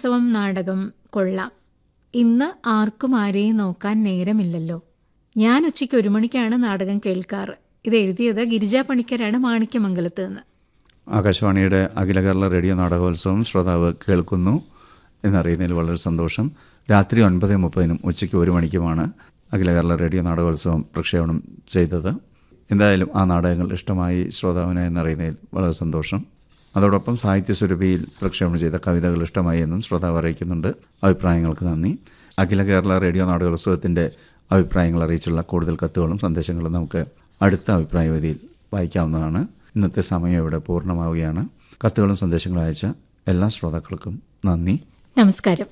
നാടകോത്സവം നാടകം കൊള്ളാം ഇന്ന് ആർക്കും ആരെയും നോക്കാൻ നേരമില്ലല്ലോ ഞാൻ ഉച്ചയ്ക്ക് ഒരു മണിക്കാണ് നാടകം കേൾക്കാറ് ഇത് എഴുതിയത് ഗിരിജാ പണിക്കരാണ് മാണിക്യമംഗലത്ത് നിന്ന് ആകാശവാണിയുടെ അഖില കേരള റേഡിയോ നാടകോത്സവം ശ്രോതാവ് കേൾക്കുന്നു എന്നറിയുന്നതിൽ വളരെ സന്തോഷം രാത്രി ഒൻപത് മുപ്പതിനും ഉച്ചയ്ക്ക് ഒരു മണിക്കുമാണ് അഖില കേരള റേഡിയോ നാടകോത്സവം പ്രക്ഷേപണം ചെയ്തത് എന്തായാലും ആ നാടകങ്ങൾ ഇഷ്ടമായി ശ്രോതാവിന് എന്നറിയുന്നതിൽ വളരെ സന്തോഷം അതോടൊപ്പം സാഹിത്യസ്വരൂപിയിൽ പ്രക്ഷേപണം ചെയ്ത കവിതകൾ ഇഷ്ടമായി എന്നും ശ്രോതാവ് അറിയിക്കുന്നുണ്ട് അഭിപ്രായങ്ങൾക്ക് നന്ദി അഖില കേരള റേഡിയോ നാടകോത്സവത്തിൻ്റെ അഭിപ്രായങ്ങൾ അറിയിച്ചുള്ള കൂടുതൽ കത്തുകളും സന്ദേശങ്ങളും നമുക്ക് അടുത്ത അഭിപ്രായ വേദിയിൽ വായിക്കാവുന്നതാണ് ഇന്നത്തെ സമയം ഇവിടെ പൂർണ്ണമാവുകയാണ് കത്തുകളും സന്ദേശങ്ങളും അയച്ച എല്ലാ ശ്രോതാക്കൾക്കും നന്ദി നമസ്കാരം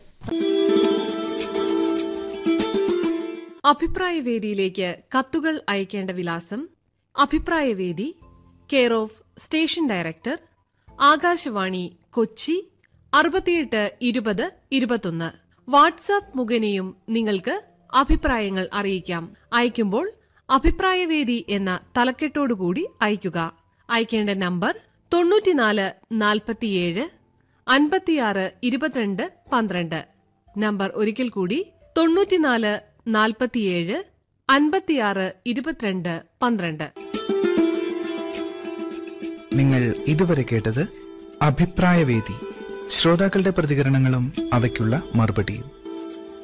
അഭിപ്രായവേദിയിലേക്ക് കത്തുകൾ അയക്കേണ്ട വിലാസം അഭിപ്രായവേദി care of station director Akashvani Kochi അറുപത്തിയെട്ട് ഇരുപത് ഇരുപത്തൊന്ന് വാട്സാപ്പ് മുഖേനയും നിങ്ങൾക്ക് അഭിപ്രായങ്ങൾ അറിയിക്കാം അയക്കുമ്പോൾ അഭിപ്രായവേദി എന്ന തലക്കെട്ടോടുകൂടി അയയ്ക്കുക അയക്കേണ്ട നമ്പർ തൊണ്ണൂറ്റിനാല് നാൽപ്പത്തിയേഴ് അൻപത്തിയാറ് ഇരുപത്തിരണ്ട് പന്ത്രണ്ട് നമ്പർ ഒരിക്കൽ കൂടി തൊണ്ണൂറ്റിനാല് നാൽപ്പത്തിയേഴ് അൻപത്തിയാറ് ഇരുപത്തിരണ്ട് പന്ത്രണ്ട് നിങ്ങൾ ഇതുവരെ കേട്ടത് അഭിപ്രായവേദി ശ്രോതാക്കളുടെ പ്രതികരണങ്ങളും അവയ്ക്കുള്ള മറുപടിയും